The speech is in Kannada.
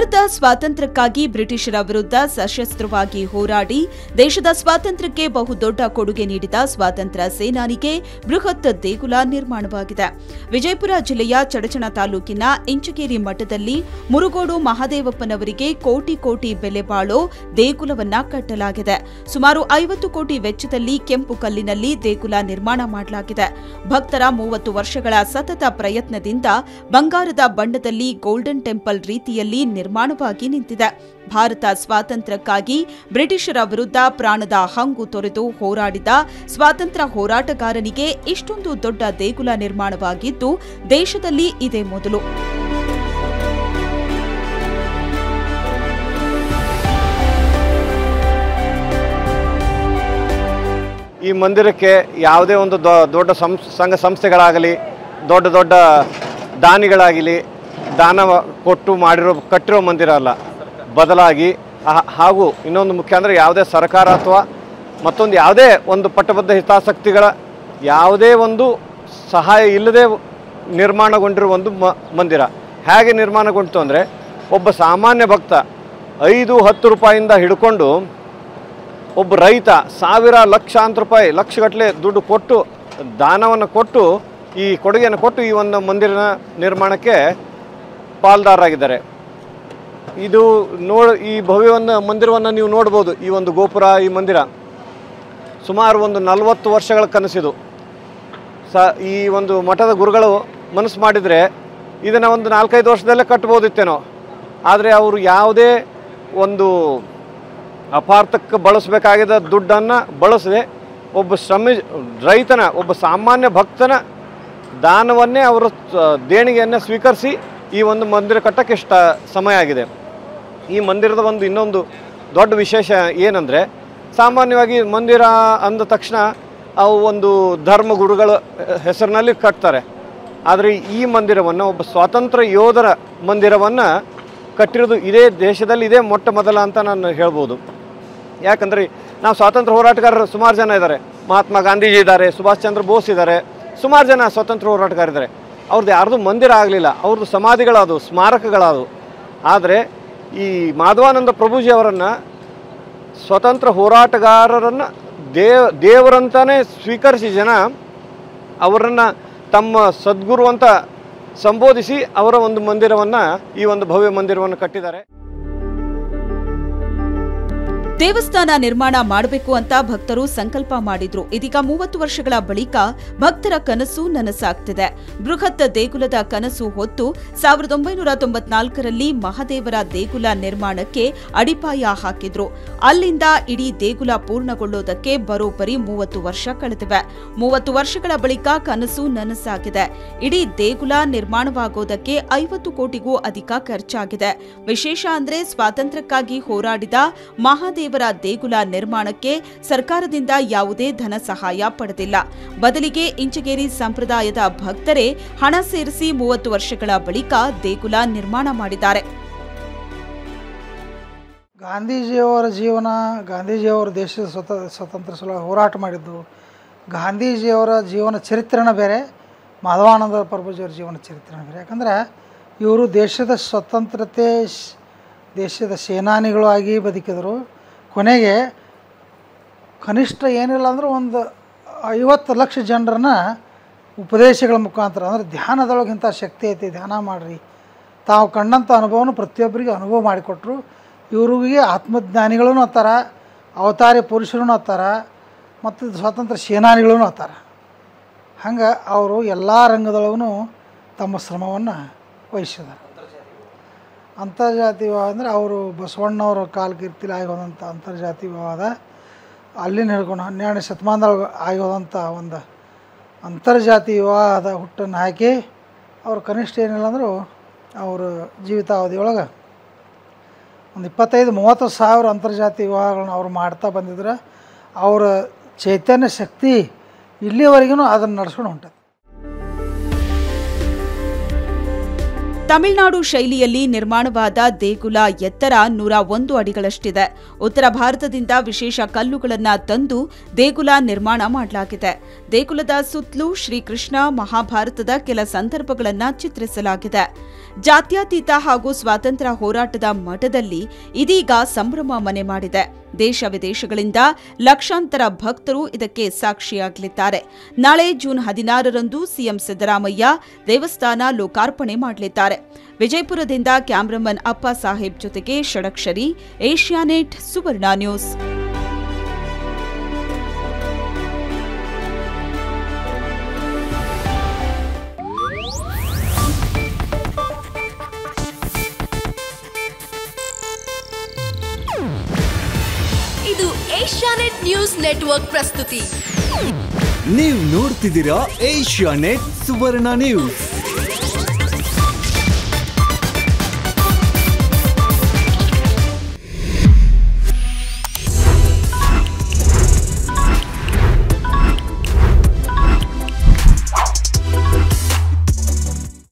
ಭಾರತ ಸ್ವಾತಂತ್ರ್ಯಕ್ಕಾಗಿ ಬ್ರಿಟಿಷರ ವಿರುದ್ಧ ಸಶಸ್ತ್ರವಾಗಿ ಹೋರಾಡಿ ದೇಶದ ಸ್ವಾತಂತ್ರ್ಯಕ್ಕೆ ಬಹುದೊಡ್ಡ ಕೊಡುಗೆ ನೀಡಿದ ಸ್ವಾತಂತ್ರ್ಯ ಸೇನಾನಿಗೆ ಬೃಹತ್ ದೇಗುಲ ನಿರ್ಮಾಣವಾಗಿದೆ ವಿಜಯಪುರ ಜಿಲ್ಲೆಯ ಚಡಚಣ ತಾಲೂಕಿನ ಇಂಚಗೇರಿ ಮಠದಲ್ಲಿ ಮುರುಗೋಡು ಮಹಾದೇವಪ್ಪನವರಿಗೆ ಕೋಟಿ ಕೋಟಿ ಬೆಲೆ ಬಾಳೋ ದೇಗುಲವನ್ನ ಕಟ್ಟಲಾಗಿದೆ ಸುಮಾರು ಐವತ್ತು ಕೋಟಿ ವೆಚ್ಚದಲ್ಲಿ ಕೆಂಪು ಕಲ್ಲಿನಲ್ಲಿ ದೇಗುಲ ನಿರ್ಮಾಣ ಮಾಡಲಾಗಿದೆ ಭಕ್ತರ ಮೂವತ್ತು ವರ್ಷಗಳ ಸತತ ಪ್ರಯತ್ನದಿಂದ ಬಂಗಾರದ ಬಣ್ಣದಲ್ಲಿ ಗೋಲ್ಡನ್ ಟೆಂಪಲ್ ರೀತಿಯಲ್ಲಿ ನಿರ್ಮಾಣವಾಗಿ ನಿಂತಿದೆ ಭಾರತ ಸ್ವಾತಂತ್ರ್ಯಕ್ಕಾಗಿ ಬ್ರಿಟಿಷರ ವಿರುದ್ಧ ಪ್ರಾಣದ ಹಂಗು ತೊರೆದು ಹೋರಾಡಿದ ಸ್ವಾತಂತ್ರ್ಯ ಹೋರಾಟಗಾರನಿಗೆ ಇಷ್ಟೊಂದು ದೊಡ್ಡ ದೇಗುಲ ನಿರ್ಮಾಣವಾಗಿದ್ದು ದೇಶದಲ್ಲಿ ಇದೇ ಮೊದಲು ಈ ಮಂದಿರಕ್ಕೆ ಯಾವುದೇ ಒಂದು ದೊ- ದೊಡ್ಡ ಸಂಸ್ ಸಂಘ ಸಂಸ್ಥೆಗಳಾಗಲಿ ದೊಡ್ಡ ದೊಡ್ಡ ದಾನಿಗಳಾಗಲಿ ದಾನ ಕೊಟ್ಟು ಮಾಡಿರೋ ಕಟ್ಟಿರೋ ಮಂದಿರ ಅಲ್ಲ ಬದಲಾಗಿ ಆ- ಹಾಗೂ ಇನ್ನೊಂದು ಮುಖ್ಯ ಅಂದರೆ ಯಾವುದೇ ಸರ್ಕಾರ ಅಥವಾ ಮತ್ತೊಂದು ಯಾವುದೇ ಒಂದು ಪಟ್ಟಬದ್ಧ ಹಿತಾಸಕ್ತಿಗಳ ಯಾವುದೇ ಒಂದು ಸಹಾಯ ಇಲ್ಲದೆ ನಿರ್ಮಾಣಗೊಂಡಿರುವ ಒಂದು ಮ ಮಂದಿರ ಹೇಗೆ ನಿರ್ಮಾಣಗೊಂಡಿತು ಅಂದರೆ ಒಬ್ಬ ಸಾಮಾನ್ಯ ಭಕ್ತ ಐದು ಹತ್ತು ರೂಪಾಯಿಂದ ಹಿಡ್ಕೊಂಡು ಒಬ್ಬ ರೈತ ಸಾವಿರ ಲಕ್ಷಾಂತರ ರೂಪಾಯಿ ಲಕ್ಷಗಟ್ಟಲೆ ದುಡ್ಡು ಕೊಟ್ಟು ದಾನವನ್ನು ಕೊಟ್ಟು ಈ ಕೊಡುಗೆಯನ್ನು ಕೊಟ್ಟು ಈ ಒಂದು ಮಂದಿರ ನಿರ್ಮಾಣಕ್ಕೆ ಪಾಲ್ದಾರರಾಗಿದ್ದಾರೆ ಇದು ನೋಡ ಈ ಭವ್ಯವನ್ನು ಮಂದಿರವನ್ನು ನೀವು ನೋಡ್ಬೋದು ಈ ಒಂದು ಗೋಪುರ ಈ ಮಂದಿರ ಸುಮಾರು ಒಂದು ನಲವತ್ತು ವರ್ಷಗಳ ಕನಸಿದು ಸ ಈ ಒಂದು ಮಠದ ಗುರುಗಳು ಮನಸ್ಸು ಮಾಡಿದರೆ ಇದನ್ನು ಒಂದು ನಾಲ್ಕೈದು ವರ್ಷದಲ್ಲೇ ಕಟ್ಬೋದಿತ್ತೇನೋ ಆದರೆ ಅವರು ಯಾವುದೇ ಒಂದು ಅಪಾರ್ಥಕ್ಕೆ ಬಳಸಬೇಕಾಗಿದ್ದ ದುಡ್ಡನ್ನು ಬಳಸದೆ ಒಬ್ಬ ಶ್ರಮಿ ರೈತನ ಒಬ್ಬ ಸಾಮಾನ್ಯ ಭಕ್ತನ ದಾನವನ್ನೇ ಅವರು ಸ- ದೇಣಿಗೆಯನ್ನು ಸ್ವೀಕರಿಸಿ ಈ ಒಂದು ಮಂದಿರ ಕಟ್ಟಕ್ಕೆ ಇಷ್ಟ ಸಮಯ ಆಗಿದೆ ಈ ಮಂದಿರದ ಒಂದು ಇನ್ನೊಂದು ದೊಡ್ಡ ವಿಶೇಷ ಏನಂದರೆ ಸಾಮಾನ್ಯವಾಗಿ ಮಂದಿರ ಅಂದ ತಕ್ಷಣ ಅವು ಒಂದು ಧರ್ಮ ಗುರುಗಳ ಹೆಸರಿನಲ್ಲಿ ಕಟ್ತಾರೆ ಆದರೆ ಈ ಮಂದಿರವನ್ನು ಒಬ್ಬ ಸ್ವಾತಂತ್ರ್ಯ ಯೋಧರ ಮಂದಿರವನ್ನು ಕಟ್ಟಿರೋದು ಇದೇ ದೇಶದಲ್ಲಿ ಇದೇ ಮೊಟ್ಟ ಮೊದಲ ಅಂತ ನಾನು ಹೇಳ್ಬೋದು ಯಾಕಂದರೆ ನಾವು ಸ್ವಾತಂತ್ರ್ಯ ಹೋರಾಟಗಾರರು ಸುಮಾರು ಜನ ಇದ್ದಾರೆ ಮಹಾತ್ಮ ಗಾಂಧೀಜಿ ಇದ್ದಾರೆ ಸುಭಾಷ್ ಚಂದ್ರ ಬೋಸ್ ಇದ್ದಾರೆ ಸುಮಾರು ಜನ ಸ್ವಾತಂತ್ರ್ಯ ಹೋರಾಟಗಾರಿದ್ದಾರೆ ಅವ್ರದ್ದು ಯಾರ್ದು ಮಂದಿರ ಆಗಲಿಲ್ಲ ಅವ್ರದ್ದು ಸಮಾಧಿಗಳದು ಸ್ಮಾರಕಗಳದು ಆದರೆ ಈ ಮಾಧವಾನಂದ ಪ್ರಭುಜಿ ಅವರನ್ನು ಸ್ವತಂತ್ರ ಹೋರಾಟಗಾರರನ್ನು ದೇವ ದೇವರಂತಾನೇ ಸ್ವೀಕರಿಸಿ ಜನ ಅವರನ್ನು ತಮ್ಮ ಸದ್ಗುರು ಅಂತ ಸಂಬೋಧಿಸಿ ಅವರ ಒಂದು ಮಂದಿರವನ್ನು ಈ ಒಂದು ಭವ್ಯ ಮಂದಿರವನ್ನು ಕಟ್ಟಿದ್ದಾರೆ ದೇವಸ್ಥಾನ ನಿರ್ಮಾಣ ಮಾಡಬೇಕು ಅಂತ ಭಕ್ತರು ಸಂಕಲ್ಪ ಮಾಡಿದ್ರು ಇದೀಗ ಮೂವತ್ತು ವರ್ಷಗಳ ಬಳಿಕ ಭಕ್ತರ ಕನಸು ನನಸಾಗ್ತಿದೆ ಬೃಹತ್ ದೇಗುಲದ ಕನಸು ಹೊತ್ತು ಸಾವಿರದ ಒಂಬೈನೂರ ತೊಂಬತ್ನಾಲ್ಕರಲ್ಲಿ ಮಹಾದೇವರ ದೇಗುಲ ನಿರ್ಮಾಣಕ್ಕೆ ಅಡಿಪಾಯ ಹಾಕಿದ್ರು ಅಲ್ಲಿಂದ ಇಡೀ ದೇಗುಲ ಪೂರ್ಣಗೊಳ್ಳೋದಕ್ಕೆ ಬರೋಬ್ಬರಿ ಮೂವತ್ತು ವರ್ಷ ಕಳೆದಿವೆ ಮೂವತ್ತು ವರ್ಷಗಳ ಬಳಿಕ ಕನಸು ನನಸಾಗಿದೆ ಇಡೀ ದೇಗುಲ ನಿರ್ಮಾಣವಾಗೋದಕ್ಕೆ ಐವತ್ತು ಕೋಟಿಗೂ ಅಧಿಕ ಖರ್ಚಾಗಿದೆ ವಿಶೇಷ ಅಂದ್ರೆ ಸ್ವಾತಂತ್ರ್ಯಕ್ಕಾಗಿ ಹೋರಾಡಿದ ಮಹಾದೇವರ ದೇಗುಲ ನಿರ್ಮಾಣಕ್ಕೆ ಸರ್ಕಾರದಿಂದ ಯಾವುದೇ ಧನ ಸಹಾಯ ಪಡೆದಿಲ್ಲ ಬದಲಿಗೆ ಇಂಚಗೇರಿ ಸಂಪ್ರದಾಯದ ಭಕ್ತರೇ ಹಣ ಸೇರಿಸಿ ಮೂವತ್ತು ವರ್ಷಗಳ ಬಳಿಕ ದೇಗುಲ ನಿರ್ಮಾಣ ಮಾಡಿದ್ದಾರೆ ಗಾಂಧೀಜಿಯವರ ಜೀವನ ಗಾಂಧೀಜಿಯವರು ದೇಶದ ಸ್ವತ ಸ್ವತಂತ್ರ ಸಲುವಾಗಿ ಹೋರಾಟ ಮಾಡಿದ್ದು ಗಾಂಧೀಜಿಯವರ ಜೀವನ ಚರಿತ್ರೆನ ಬೇರೆ ಮಾಧವಾನಂದ ಪ್ರಭುಜಿಯವರ ಜೀವನ ಚರಿತ್ರೆನ ಬೇರೆ ಯಾಕಂದ್ರೆ ಇವರು ದೇಶದ ಸ್ವತಂತ್ರತೆ ಶ್- ದೇಶದ ಸೇನಾನಿಗಳು ಆಗಿ ಬದುಕಿದರು ಕೊನೆಗೆ ಕನಿಷ್ಠ ಏನಿಲ್ಲ ಅಂದ್ರೆ ಒಂದು ಐವತ್ತು ಲಕ್ಷ ಜನರನ್ನ ಉಪದೇಶಗಳ ಮುಖಾಂತರ ಅಂದರೆ ಧ್ಯಾನದೊಳಗಿಂತ ಶಕ್ತಿ ಐತಿ ಧ್ಯಾನ ಮಾಡಿರಿ ತಾವು ಕಂಡಂಥ ಅನುಭವನ ಪ್ರತಿಯೊಬ್ಬರಿಗೆ ಅನುಭವ ಮಾಡಿಕೊಟ್ರು ಇವ್ರಿಗೆ ಆತ್ಮಜ್ಞಾನಿಗಳೂ ಅತ್ತಾರ ಅವತಾರಿ ಪುರುಷರೂ ಅತ್ತಾರ ಮತ್ತು ಸ್ವಾತಂತ್ರ್ಯ ಸೇನಾನಿಗಳೂ ಅತ್ತಾರ ಹಂಗೆ ಅವರು ಎಲ್ಲ ರಂಗದೊಳಗೂ ತಮ್ಮ ಶ್ರಮವನ್ನು ವಹಿಸಿದ್ದಾರೆ ಅಂತರ್ಜಾತಿ ವಿವಾಹ ಅಂದರೆ ಅವರು ಬಸವಣ್ಣವರ ಕಾಲಕೀರ್ತಿಲಿ ಆಗಿ ಹೋದಂಥ ಅಂತರ್ಜಾತಿ ವಿವಾಹದ ಅಲ್ಲಿನ ಹಿಡ್ಕೊಂಡು ಹನ್ನೆರಡನೇ ಶತಮಾನದೊಳಗೆ ಆಗಿ ಹೋದಂಥ ಒಂದು ಅಂತರ್ಜಾತಿ ವಿವಾಹದ ಹುಟ್ಟನ್ನು ಹಾಕಿ ಅವ್ರು ಕನಿಷ್ಠ ಏನಿಲ್ಲ ಅಂದರೂ ಅವ್ರ ಜೀವಿತಾವಧಿಯೊಳಗೆ ಒಂದು ಇಪ್ಪತ್ತೈದು ಮೂವತ್ತು ಸಾವಿರ ಅಂತರ್ಜಾತಿ ವಿವಾಹಗಳನ್ನ ಅವ್ರು ಮಾಡ್ತಾ ಬಂದಿದ್ರೆ ಅವರ ಚೈತನ್ಯ ಶಕ್ತಿ ಇಲ್ಲಿವರೆಗೂ ಅದನ್ನು ನಡ್ಸ್ಕೊಂಡು ಹೊಂಟದ ತಮಿಳುನಾಡು ಶೈಲಿಯಲ್ಲಿ ನಿರ್ಮಾಣವಾದ ದೇಗುಲ ಎತ್ತರ ನೂರ ಒಂದು ಅಡಿಗಳಷ್ಟಿದೆ ಉತ್ತರ ಭಾರತದಿಂದ ವಿಶೇಷ ಕಲ್ಲುಗಳನ್ನ ತಂದು ದೇಗುಲ ನಿರ್ಮಾಣ ಮಾಡಲಾಗಿದೆ ದೇಗುಲದ ಸುತ್ತಲೂ ಶ್ರೀಕೃಷ್ಣ ಮಹಾಭಾರತದ ಕೆಲ ಸಂದರ್ಭಗಳನ್ನ ಚಿತ್ರಿಸಲಾಗಿದೆ ಜಾತ್ಯತೀತ ಹಾಗೂ ಸ್ವಾತಂತ್ರ್ಯ ಹೋರಾಟದ ಮಠದಲ್ಲಿ ಇದೀಗ ಸಂಭ್ರಮ ಮನೆ ಮಾಡಿದೆ ದೇಶ ವಿದೇಶಗಳಿಂದ ಲಕ್ಷಾಂತರ ಭಕ್ತರು ಇದಕ್ಕೆ ಸಾಕ್ಷಿಯಾಗಲಿದ್ದಾರೆ ನಾಳೆ ಜೂನ್ ಹದಿನಾರರಂದು ಸಿಎಂ ಸಿದ್ದರಾಮಯ್ಯ ದೇವಸ್ಥಾನ ಲೋಕಾರ್ಪಣೆ ಮಾಡಲಿದ್ದಾರೆ ವಿಜಯಪುರದಿಂದ ಕ್ಯಾಮ್ರಾಮನ್ ಅಪ್ಪ ಸಾಹೇಬ್ ಜೊತೆಗೆ ಷಡಕ್ಷರಿ ಏಷ್ಯಾನೆಟ್ ಸುವರ್ಣ ನ್ಯೂಸ್ ಇದು ಏಷ್ಯಾನೆಟ್ ನ್ಯೂಸ್ ನೆಟ್ವರ್ಕ್ ಪ್ರಸ್ತುತಿ ನೀವು ನೋಡ್ತಿದ್ದೀರಾ ಏಷ್ಯಾ ನೆಟ್ ಸುವರ್ಣ ನ್ಯೂಸ್